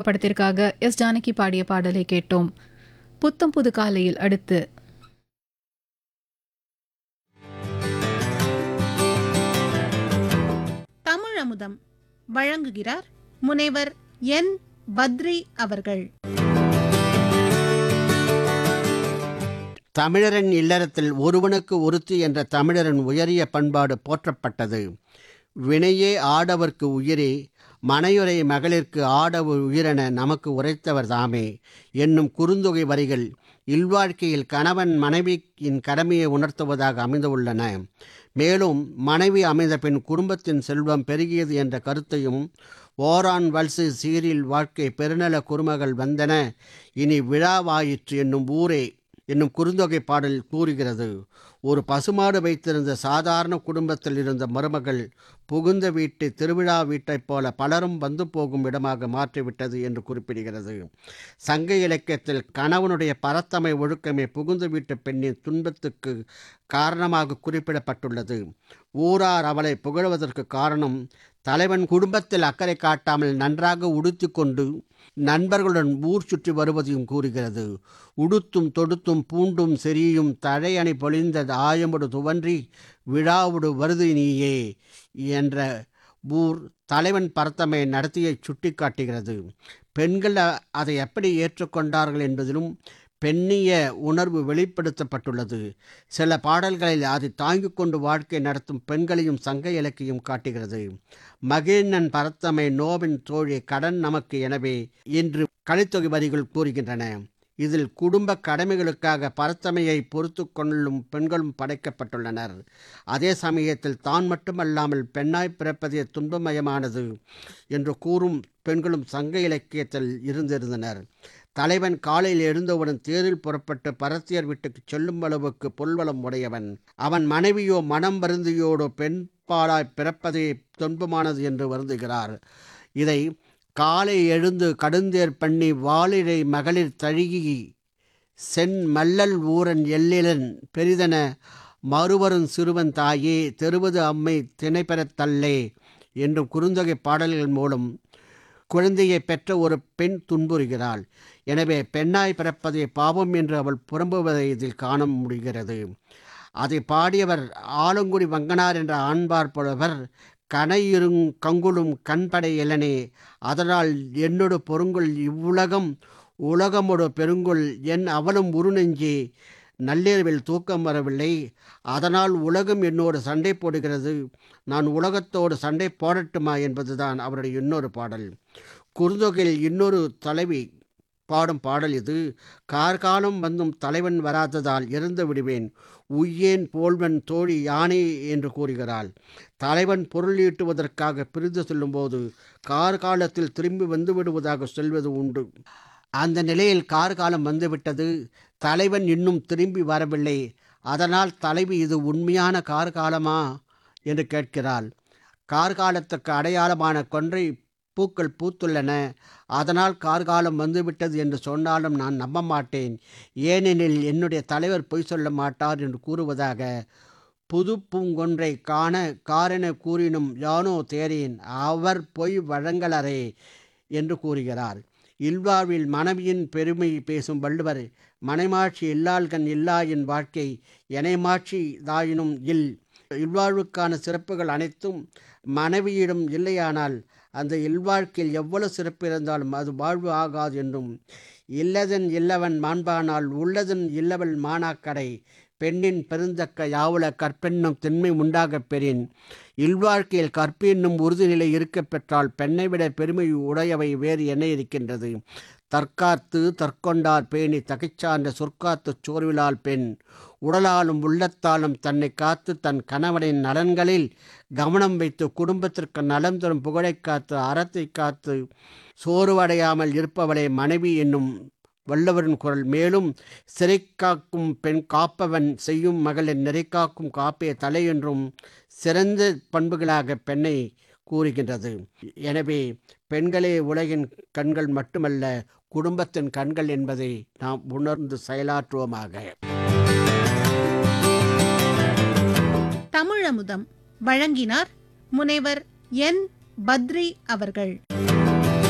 படத்திற்காக எஸ் ஜானகி பாடிய பாடலை கேட்டோம் புத்தம் புது காலையில் அடுத்து தமிழமுதம் வழங்குகிறார் முனைவர் என் பத்ரி அவர்கள் தமிழரின் இல்லறத்தில் ஒருவனுக்கு ஒருத்தி என்ற தமிழரின் உயரிய பண்பாடு போற்றப்பட்டது வினையே ஆடவர்க்கு உயிரே மனையுரை மகளிர்க்கு ஆடவர் உயிரென நமக்கு உரைத்தவர் தாமே என்னும் குறுந்தொகை வரிகள் இல்வாழ்க்கையில் கணவன் மனைவியின் கடமையை உணர்த்துவதாக அமைந்துள்ளன மேலும் மனைவி அமைந்த பின் குடும்பத்தின் செல்வம் பெருகியது என்ற கருத்தையும் ஓரான் வல்சு சீரில் வாழ்க்கை பெருநல குறுமகள் வந்தன இனி விழாவாயிற்று என்னும் ஊரே என்னும் குறுந்தொகை பாடல் கூறுகிறது ஒரு பசுமாடு வைத்திருந்த சாதாரண குடும்பத்தில் இருந்த மருமகள் புகுந்த வீட்டை திருவிழா வீட்டைப் போல பலரும் வந்து போகும் இடமாக மாற்றிவிட்டது என்று குறிப்பிடுகிறது சங்க இலக்கியத்தில் கணவனுடைய பரத்தமை ஒழுக்கமே புகுந்த வீட்டு பெண்ணின் துன்பத்துக்கு காரணமாக குறிப்பிடப்பட்டுள்ளது ஊரார் அவளை புகழ்வதற்கு காரணம் தலைவன் குடும்பத்தில் அக்கறை காட்டாமல் நன்றாக உடுத்தி கொண்டு நண்பர்களுடன் ஊர் சுற்றி வருவதையும் கூறுகிறது உடுத்தும் தொடுத்தும் பூண்டும் செரியும் தழையணி பொழிந்த ஆயமுடு துவன்றி விழாவுடு வருது நீயே என்ற ஊர் தலைவன் பரத்தமை நடத்தியை சுட்டி காட்டுகிறது பெண்கள் அ- அதை எப்படி ஏற்றுக்கொண்டார்கள் என்பதிலும் பெண்ணிய உணர்வு வெளிப்படுத்தப்பட்டுள்ளது சில பாடல்களில் அதை தாங்கிக் கொண்டு வாழ்க்கை நடத்தும் பெண்களையும் சங்க இலக்கியம் காட்டுகிறது மகிழ்நன் பரத்தமை நோவின் தோழி கடன் நமக்கு எனவே என்று கலித்தொகை வரிகள் கூறுகின்றன இதில் குடும்ப கடமைகளுக்காக பரத்தமையை பொறுத்து கொள்ளும் பெண்களும் படைக்கப்பட்டுள்ளனர் அதே சமயத்தில் தான் மட்டுமல்லாமல் பெண்ணாய் பிறப்பதே துன்பமயமானது என்று கூறும் பெண்களும் சங்க இலக்கியத்தில் இருந்திருந்தனர் தலைவன் காலையில் எழுந்தவுடன் தேரில் புறப்பட்டு பரத்தியர் வீட்டுக்கு செல்லும் அளவுக்கு பொல்வளம் உடையவன் அவன் மனைவியோ மனம் வருந்தியோடோ பெண் பாலாய் பிறப்பதே துன்பமானது என்று வருந்துகிறார் இதை காலை எழுந்து கடுந்தேர் பண்ணி வாளிழை மகளிர் தழுகி சென் மல்லல் ஊரன் எல்லிலன் பெரிதென மறுவரும் சிறுவன் தாயே தெருவது அம்மை திணைபெறத் தல்லே என்றும் குறுந்தொகை பாடல்கள் மூலம் குழந்தையை பெற்ற ஒரு பெண் துன்புறுகிறாள் எனவே பெண்ணாய் பிறப்பதை பாவம் என்று அவள் புறம்புவதை இதில் காண முடிகிறது அதை பாடியவர் ஆலங்குடி வங்கனார் என்ற ஆண்பார் புலவர் கனையிருங் கங்குலும் கண்படை இலனே அதனால் என்னொடு பொருங்குள் இவ்வுலகம் உலகமொடு பெருங்குள் என் அவளும் உருநெஞ்சே நள்ளிரவில் தூக்கம் வரவில்லை அதனால் உலகம் என்னோடு சண்டை போடுகிறது நான் உலகத்தோடு சண்டை போடட்டுமா என்பதுதான் அவருடைய இன்னொரு பாடல் குறுந்தொகையில் இன்னொரு தலைவி பாடும் பாடல் இது கார்காலம் வந்தும் தலைவன் வராததால் இறந்து விடுவேன் உய்யேன் போல்வன் தோழி யானே என்று கூறுகிறாள் தலைவன் பொருள் ஈட்டுவதற்காக பிரிந்து செல்லும்போது கார்காலத்தில் திரும்பி வந்து விடுவதாக சொல்வது உண்டு அந்த நிலையில் கார்காலம் வந்துவிட்டது தலைவன் இன்னும் திரும்பி வரவில்லை அதனால் தலைவி இது உண்மையான கார்காலமா என்று கேட்கிறாள் கார்காலத்துக்கு அடையாளமான கொன்றை பூக்கள் பூத்துள்ளன அதனால் கார்காலம் வந்துவிட்டது என்று சொன்னாலும் நான் நம்ப மாட்டேன் ஏனெனில் என்னுடைய தலைவர் பொய் சொல்ல மாட்டார் என்று கூறுவதாக புது பூங்கொன்றை காண காரென கூறினும் யானோ தேரேன் அவர் பொய் வழங்கலரே என்று கூறுகிறார் இல்வாழ்வில் மனைவியின் பெருமை பேசும் வள்ளுவர் மனைமாட்சி இல்லாள்கண் இல்லா என் வாழ்க்கை எனைமாட்சி தாயினும் இல் இல்வாழ்வுக்கான சிறப்புகள் அனைத்தும் மனைவியிடம் இல்லையானால் அந்த இல்வாழ்க்கையில் எவ்வளவு சிறப்பு இருந்தாலும் அது வாழ்வு ஆகாது என்றும் இல்லதன் இல்லவன் மாண்பானால் உள்ளதன் இல்லவள் மானாக்கடை பெண்ணின் பெருந்தக்க யாவுல கற்பென்னும் திண்மை உண்டாகப் பெறின் இல்வாழ்க்கையில் கற்பு என்னும் உறுதிநிலை இருக்கப் பெற்றால் பெண்ணை விட பெருமை உடையவை வேறு என்ன இருக்கின்றது தற்காத்து தற்கொண்டார் பேணி தகைச்சார்ந்த சொற்காத்துச் சோர்விலால் பெண் உடலாலும் உள்ளத்தாலும் தன்னை காத்து தன் கணவனின் நலன்களில் கவனம் வைத்து குடும்பத்திற்கு நலம் தரும் புகழைக் காத்து அறத்தை காத்து சோர்வடையாமல் இருப்பவளே மனைவி என்னும் வல்லவரின் குரல் மேலும் சிறை காக்கும் பெண் காப்பவன் செய்யும் மகளிர் நிறை காக்கும் காப்பே தலை என்றும் சிறந்த பண்புகளாக பெண்ணை கூறுகின்றது எனவே பெண்களே உலகின் கண்கள் மட்டுமல்ல குடும்பத்தின் கண்கள் என்பதை நாம் உணர்ந்து செயலாற்றுவோமாக தமிழமுதம் வழங்கினார் முனைவர் என் பத்ரி அவர்கள்